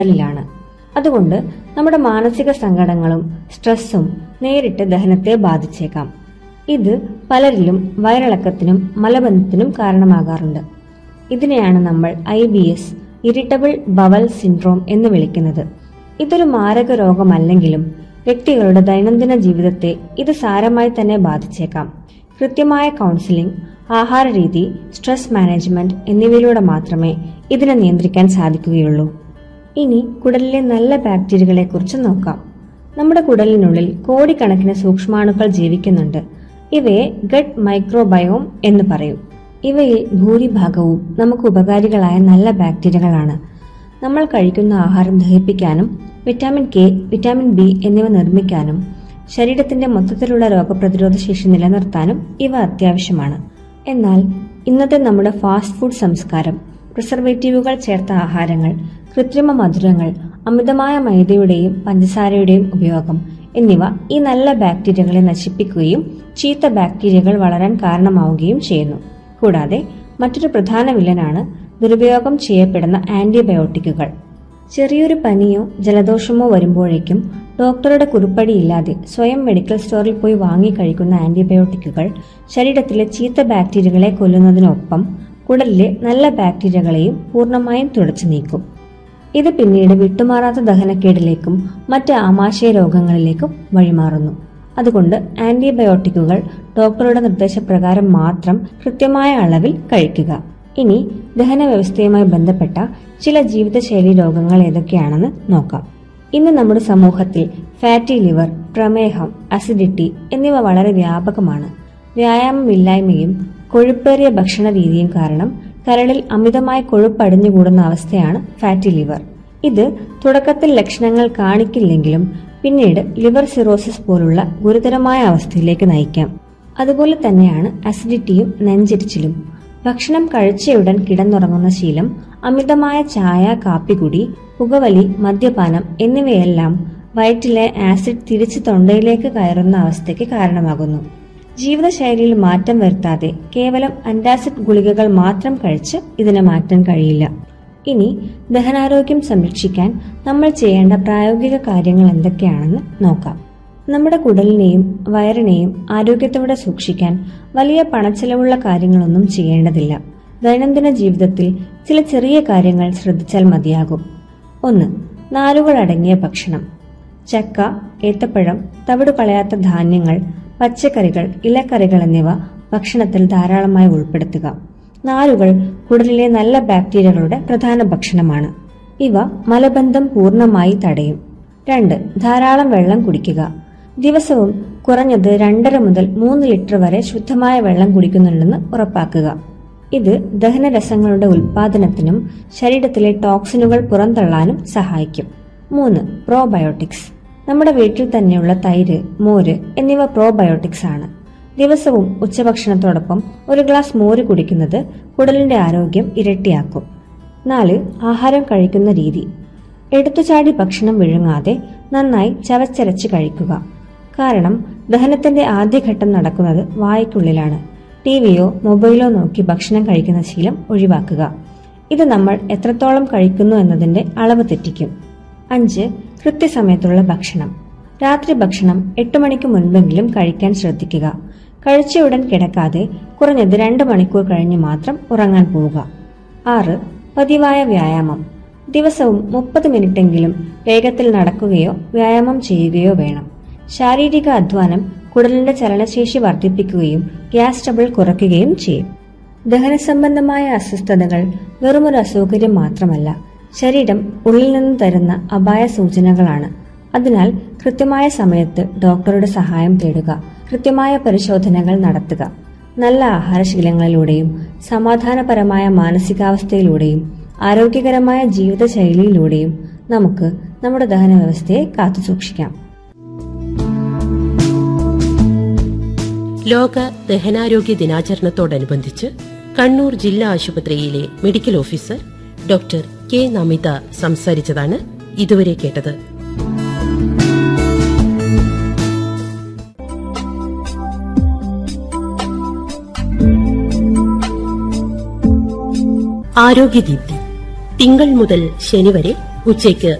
കുടലിലാണ് അതുകൊണ്ട് നമ്മുടെ മാനസിക സങ്കടങ്ങളും സ്ട്രെസ്സും നേരിട്ട് ദഹനത്തെ ബാധിച്ചേക്കാം ഇത് പലരിലും വയറിളക്കത്തിനും മലബന്ധത്തിനും കാരണമാകാറുണ്ട് ഇതിനെയാണ് നമ്മൾ I B S irritable bowel syndrome എന്ന് വിളിക്കുന്നത് ഇതൊരു മാരക രോഗമല്ലെങ്കിലും വ്യക്തികളുടെ ദൈനംദിന ജീവിതത്തെ ഇത് സാരമായി തന്നെ ബാധിച്ചേക്കാം കൃത്യമായ കൗൺസിലിംഗ് ആഹാരരീതി സ്ട്രെസ് മാനേജ്മെന്റ് എന്നിവയിലൂടെ മാത്രമേ ഇതിനെ നിയന്ത്രിക്കാൻ സാധിക്കുകയുള്ളൂ ഇനി കുടലിലെ നല്ല ബാക്ടീരിയകളെ കുറിച്ച് നോക്കാം നമ്മുടെ കുടലിനുള്ളിൽ കോടിക്കണക്കിന് സൂക്ഷ്മാണുക്കൾ ജീവിക്കുന്നുണ്ട് ഇവയെ ഗട്ട് മൈക്രോബയോം എന്ന് പറയും ഇവയിൽ ഭൂരിഭാഗവും നമുക്ക് ഉപകാരികളായ നല്ല ബാക്ടീരിയകളാണ് നമ്മൾ കഴിക്കുന്ന ആഹാരം ദഹിപ്പിക്കാനും വിറ്റാമിൻ കെ വിറ്റാമിൻ ബി എന്നിവ നിർമ്മിക്കാനും ശരീരത്തിന്റെ മൊത്തത്തിലുള്ള രോഗപ്രതിരോധ ശേഷി നിലനിർത്താനും ഇവ അത്യാവശ്യമാണ് എന്നാൽ ഇന്നത്തെ നമ്മുടെ ഫാസ്റ്റ് ഫുഡ് സംസ്കാരം പ്രിസർവേറ്റീവുകൾ ചേർത്ത ആഹാരങ്ങൾ കൃത്രിമ മധുരങ്ങൾ അമിതമായ മൈദയുടെയും പഞ്ചസാരയുടെയും ഉപയോഗം എന്നിവ ഈ നല്ല ബാക്ടീരിയകളെ നശിപ്പിക്കുകയും ചീത്ത ബാക്ടീരിയകൾ വളരാൻ കാരണമാവുകയും ചെയ്യുന്നു കൂടാതെ മറ്റൊരു പ്രധാന വില്ലനാണ് ദുരുപയോഗം ചെയ്യപ്പെടുന്ന ആന്റിബയോട്ടിക്കുകൾ ചെറിയൊരു പനിയോ ജലദോഷമോ വരുമ്പോഴേക്കും ഡോക്ടറുടെ കുറിപ്പടിയില്ലാതെ സ്വയം മെഡിക്കൽ സ്റ്റോറിൽ പോയി വാങ്ങി കഴിക്കുന്ന ആന്റിബയോട്ടിക്കുകൾ ശരീരത്തിലെ ചീത്ത ബാക്ടീരിയകളെ കൊല്ലുന്നതിനൊപ്പം കുടലിലെ നല്ല ബാക്ടീരിയകളെയും പൂർണ്ണമായും തുടച്ചു നീക്കും ഇത് പിന്നീട് വിട്ടുമാറാത്ത ദഹനക്കേടിലേക്കും മറ്റ് ആമാശയ രോഗങ്ങളിലേക്കും വഴിമാറുന്നു അതുകൊണ്ട് ആന്റിബയോട്ടിക്കുകൾ ഡോക്ടറുടെ നിർദ്ദേശപ്രകാരം മാത്രം കൃത്യമായ അളവിൽ കഴിക്കുക ഇനി ദഹന വ്യവസ്ഥയുമായി ബന്ധപ്പെട്ട ചില ജീവിതശൈലി രോഗങ്ങൾ ഏതൊക്കെയാണെന്ന് നോക്കാം ഇന്ന് നമ്മുടെ സമൂഹത്തിൽ ഫാറ്റി ലിവർ പ്രമേഹം അസിഡിറ്റി എന്നിവ വളരെ വ്യാപകമാണ് വ്യായാമമില്ലായ്മയും കൊഴുപ്പേറിയ ഭക്ഷണ രീതിയും കാരണം കരളിൽ അമിതമായി കൊഴുപ്പ് അടിഞ്ഞുകൂടുന്ന അവസ്ഥയാണ് ഫാറ്റി ലിവർ ഇത് തുടക്കത്തിൽ ലക്ഷണങ്ങൾ കാണിക്കില്ലെങ്കിലും പിന്നീട് ലിവർ സിറോസിസ് പോലുള്ള ഗുരുതരമായ അവസ്ഥയിലേക്ക് നയിക്കാം അതുപോലെ തന്നെയാണ് അസിഡിറ്റിയും നെഞ്ചിരിച്ചിലും ഭക്ഷണം കഴിച്ചയുടൻ കിടന്നുറങ്ങുന്ന ശീലം അമിതമായ ചായ കാപ്പികുടി പുകവലി മദ്യപാനം എന്നിവയെല്ലാം വയറ്റിലെ ആസിഡ് തിരിച്ച് തൊണ്ടയിലേക്ക് കയറുന്ന അവസ്ഥയ്ക്ക് കാരണമാകുന്നു ജീവിതശൈലിയിൽ മാറ്റം വരുത്താതെ കേവലം അന്റാസിഡ് ഗുളികകൾ മാത്രം കഴിച്ച് ഇതിനെ മാറ്റാൻ കഴിയില്ല ഇനി ദഹനാരോഗ്യം സംരക്ഷിക്കാൻ നമ്മൾ ചെയ്യേണ്ട പ്രായോഗിക കാര്യങ്ങൾ എന്തൊക്കെയാണെന്ന് നോക്കാം നമ്മുടെ കുടലിനെയും വയറിനെയും ആരോഗ്യത്തോടെ സൂക്ഷിക്കാൻ വലിയ പണച്ചെലവുള്ള കാര്യങ്ങളൊന്നും ചെയ്യേണ്ടതില്ല ദൈനംദിന ജീവിതത്തിൽ ചില ചെറിയ കാര്യങ്ങൾ ശ്രദ്ധിച്ചാൽ മതിയാകും ഒന്ന് നാരുകൾ അടങ്ങിയ ഭക്ഷണം ചക്ക ഏത്തപ്പഴം തവിട് കളയാത്ത ധാന്യങ്ങൾ പച്ചക്കറികൾ ഇലക്കറികൾ എന്നിവ ഭക്ഷണത്തിൽ ധാരാളമായി ഉൾപ്പെടുത്തുക നാരുകൾ കുടലിലെ നല്ല ബാക്ടീരിയകളുടെ പ്രധാന ഭക്ഷണമാണ് ഇവ മലബന്ധം പൂർണ്ണമായി തടയും രണ്ട് ധാരാളം വെള്ളം കുടിക്കുക ദിവസവും കുറഞ്ഞത് രണ്ടര മുതൽ മൂന്ന് ലിറ്റർ വരെ ശുദ്ധമായ വെള്ളം കുടിക്കുന്നുണ്ടെന്ന് ഉറപ്പാക്കുക ഇത് ദഹനരസങ്ങളുടെ ഉൽപാദനത്തിനും ശരീരത്തിലെ ടോക്സിനുകൾ പുറന്തള്ളാനും സഹായിക്കും മൂന്ന് പ്രോബയോട്ടിക്സ് നമ്മുടെ വീട്ടിൽ തന്നെയുള്ള തൈര് മോര് എന്നിവ പ്രോബയോട്ടിക്സ് ആണ് ദിവസവും ഉച്ചഭക്ഷണത്തോടൊപ്പം ഒരു ഗ്ലാസ് മോര് കുടിക്കുന്നത് കുടലിന്റെ ആരോഗ്യം ഇരട്ടിയാക്കും നാല് ആഹാരം കഴിക്കുന്ന രീതി എടുത്തുചാടി ഭക്ഷണം വിഴുങ്ങാതെ നന്നായി ചവച്ചരച്ച് കഴിക്കുക കാരണം ദഹനത്തിന്റെ ആദ്യഘട്ടം നടക്കുന്നത് വായ്ക്കുള്ളിലാണ് ടിവിയോ മൊബൈലോ നോക്കി ഭക്ഷണം കഴിക്കുന്ന ശീലം ഒഴിവാക്കുക ഇത് നമ്മൾ എത്രത്തോളം കഴിക്കുന്നു എന്നതിന്റെ അളവ് തെറ്റിക്കും അഞ്ച് കൃത്യസമയത്തുള്ള ഭക്ഷണം രാത്രി ഭക്ഷണം എട്ട് മണിക്ക് മുൻപെങ്കിലും കഴിക്കാൻ ശ്രദ്ധിക്കുക കഴിച്ച ഉടൻ കിടക്കാതെ കുറഞ്ഞത് രണ്ട് മണിക്കൂർ കഴിഞ്ഞ് മാത്രം ഉറങ്ങാൻ പോവുക ആറ് പതിവായ വ്യായാമം ദിവസവും മുപ്പത് മിനിറ്റെങ്കിലും വേഗത്തിൽ നടക്കുകയോ വ്യായാമം ചെയ്യുകയോ വേണം ശാരീരിക അധ്വാനം കുടലിന്റെ ചലനശേഷി വർദ്ധിപ്പിക്കുകയും ഗ്യാസ് ട്രബിൾ കുറയ്ക്കുകയും ചെയ്യും ദഹന സംബന്ധമായ അസ്വസ്ഥതകൾ വെറുമൊരു അസൗകര്യം മാത്രമല്ല ശരീരം ഉള്ളിൽ നിന്ന് തരുന്ന അപായ സൂചനകളാണ് അതിനാൽ കൃത്യമായ സമയത്ത് ഡോക്ടറുടെ സഹായം തേടുക കൃത്യമായ പരിശോധനകൾ നടത്തുക നല്ല ആഹാരശീലങ്ങളിലൂടെയും സമാധാനപരമായ മാനസികാവസ്ഥയിലൂടെയും ആരോഗ്യകരമായ ജീവിതശൈലിയിലൂടെയും നമുക്ക് നമ്മുടെ ദഹന വ്യവസ്ഥയെ കാത്തുസൂക്ഷിക്കാം ലോക ദഹനാരോഗ്യ ദിനാചരണത്തോടനുബന്ധിച്ച് കണ്ണൂർ ജില്ലാ ആശുപത്രിയിലെ medical officer doctor K Namitha സംസാരിച്ചതാണ് ഇതുവരെ കേട്ടത് ആരോഗ്യദീപ്തി തിങ്കൾ മുതൽ ശനി വരെ ഉച്ചയ്ക്ക്